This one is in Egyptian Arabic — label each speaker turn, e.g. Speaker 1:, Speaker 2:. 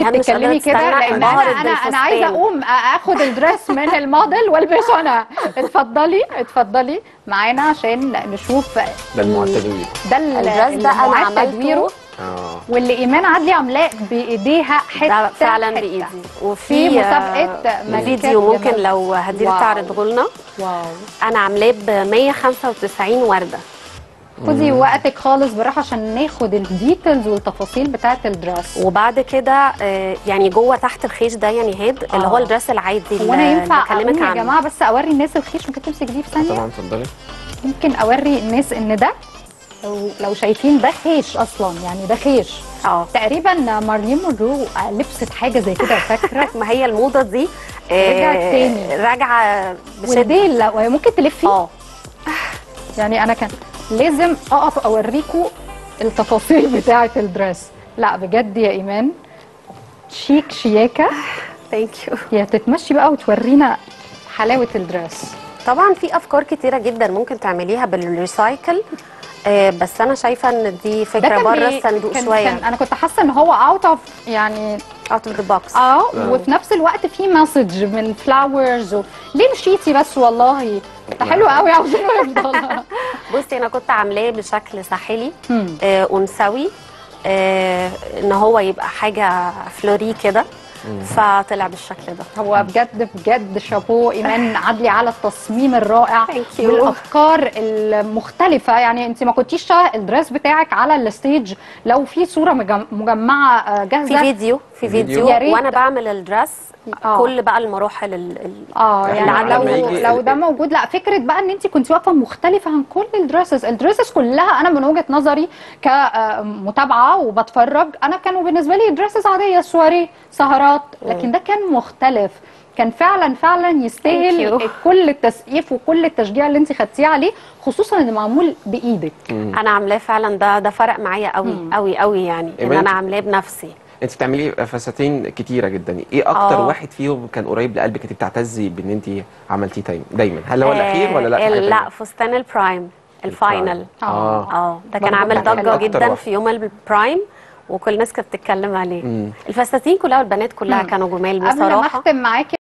Speaker 1: ممكن
Speaker 2: إيهاب مش
Speaker 1: تتكلمي
Speaker 2: قادرة
Speaker 1: كده
Speaker 2: تستنى
Speaker 1: لان انا
Speaker 2: انبهرت
Speaker 1: انا انا عايزه
Speaker 2: بالفستان.
Speaker 1: اقوم اخد الدريس من الموديل والبسه انا اتفضلي اتفضلي معانا عشان نشوف
Speaker 3: ده المعد تدوير
Speaker 1: ده ال-
Speaker 2: الدرس ده انا
Speaker 1: المعاد تدويره
Speaker 2: عملته
Speaker 3: اه
Speaker 1: واللي ايمان عدلي عاملاه بايديها حته
Speaker 2: ده فعلا
Speaker 1: حتة.
Speaker 2: بايدي
Speaker 1: في
Speaker 2: وفي
Speaker 1: مسابقة
Speaker 2: آه،
Speaker 1: ملكات
Speaker 2: فيديو ممكن
Speaker 1: جمال.
Speaker 2: لو هدير
Speaker 1: واو.
Speaker 2: تعرضه لنا
Speaker 1: واو
Speaker 2: انا عاملاه ب 195 ورده
Speaker 1: خدي وقتك خالص براحه عشان ناخد الديتيلز والتفاصيل بتاعه الدرس
Speaker 2: وبعد كده آه، يعني جوه تحت الخيش ده يعني هيد اللي هو
Speaker 1: آه.
Speaker 2: الدرس العادي
Speaker 1: هو انا
Speaker 2: اللي
Speaker 1: ينفع
Speaker 2: بكلمك
Speaker 1: اقوم يا
Speaker 2: عنه
Speaker 1: جماعه بس اوري الناس الخيش ممكن تمسك دي في ثانيه
Speaker 3: طبعا اتفضلي
Speaker 1: ممكن اوري الناس ان ده لو, لو شايفين ده خيش اصلا يعني ده خيش
Speaker 2: اه
Speaker 1: تقريبا مارلين مونرو لبست حاجه زي كده فاكره
Speaker 2: ما هي الموضه دي آه،
Speaker 1: رجعت تاني.
Speaker 2: راجعه بشده
Speaker 1: والديل لا وهي ممكن تلفي
Speaker 2: اه
Speaker 1: يعني انا كان لازم اقف اوريكم التفاصيل بتاعه الدرس لا بجد يا ايمان شيك شياكه
Speaker 2: ثانك يو
Speaker 1: هي تتمشي بقى وتورينا حلاوه الدرس
Speaker 2: طبعا في افكار كتيره جدا ممكن تعمليها بالريسايكل آه، بس انا شايفه ان دي
Speaker 1: ده
Speaker 2: فكره
Speaker 1: كان
Speaker 2: بره
Speaker 1: بي-
Speaker 2: الصندوق
Speaker 1: كان
Speaker 2: شويه
Speaker 1: كان انا كنت حاسه ان هو اوت اوف يعني
Speaker 2: اوت اوف ذا بوكس
Speaker 1: اه
Speaker 3: آه.
Speaker 1: وفي نفس الوقت في مسج من فلاورز و... ليه مشيتي بس والله ده حلو قوي عاوزينه يفضل
Speaker 2: بصي انا كنت عاملاه بشكل ساحلي
Speaker 1: مم.
Speaker 2: آه، انثوي آه، ان هو يبقى حاجه فلوري كده فطلع بالشكل ده
Speaker 1: هو بجد بجد شابو ايمان عدلي على التصميم الرائع
Speaker 2: Thank you.
Speaker 1: والافكار المختلفه يعني انت ما كنتيش شا- الدريس بتاعك على الستيج لو في صوره مجم- مجمعه آه،
Speaker 2: في
Speaker 1: جاهزه
Speaker 2: فيديو في
Speaker 3: فيديو.
Speaker 2: فيديو
Speaker 1: يا ريت.
Speaker 2: وانا بعمل الدرس
Speaker 1: آه.
Speaker 2: كل بقى المراحل ال- ال-
Speaker 1: اه
Speaker 3: إحنا
Speaker 1: يعني لو
Speaker 3: لما يجي
Speaker 1: لو
Speaker 3: ال-
Speaker 1: ده موجود لا فكره بقى ان انت كنت واقفه مختلفه عن كل الدريسز الدريسز كلها انا من وجهه نظري كمتابعه وبتفرج انا كانوا بالنسبه لي دريسز عاديه سواري سهرات لكن ده كان مختلف كان فعلا فعلا
Speaker 2: Thank
Speaker 1: يستاهل
Speaker 2: you.
Speaker 1: كل التسقيف وكل التشجيع اللي انت خدتيه عليه خصوصا ان معمول بايدك
Speaker 2: انا عاملاه فعلا ده ده فرق معايا قوي
Speaker 1: مم.
Speaker 2: قوي قوي يعني ان
Speaker 3: إيمان،
Speaker 2: انا
Speaker 3: أنت-
Speaker 2: عاملاه بنفسي
Speaker 3: انت بتعملي فساتين كتيره جدا ايه اكتر
Speaker 2: آه.
Speaker 3: واحد فيهم كان قريب لقلبك انت بتعتزي بان انت عملتيه دايما دايما هل هو الاخير ولا لا في
Speaker 2: آه،
Speaker 3: حاجة
Speaker 2: لا
Speaker 3: تانية؟
Speaker 2: فستان البرايم الفاينل
Speaker 3: اه
Speaker 2: اه ده كان
Speaker 1: برضه
Speaker 2: عامل
Speaker 1: كان حلو.
Speaker 2: ضجه
Speaker 3: أكتر
Speaker 2: جدا
Speaker 3: واحد.
Speaker 2: في يوم البرايم وكل الناس كانت بتتكلم عليه
Speaker 3: مم.
Speaker 2: الفساتين كلها والبنات كلها
Speaker 1: مم.
Speaker 2: كانوا جمال
Speaker 1: قبل ما
Speaker 2: بصراحه
Speaker 1: اختم معاكي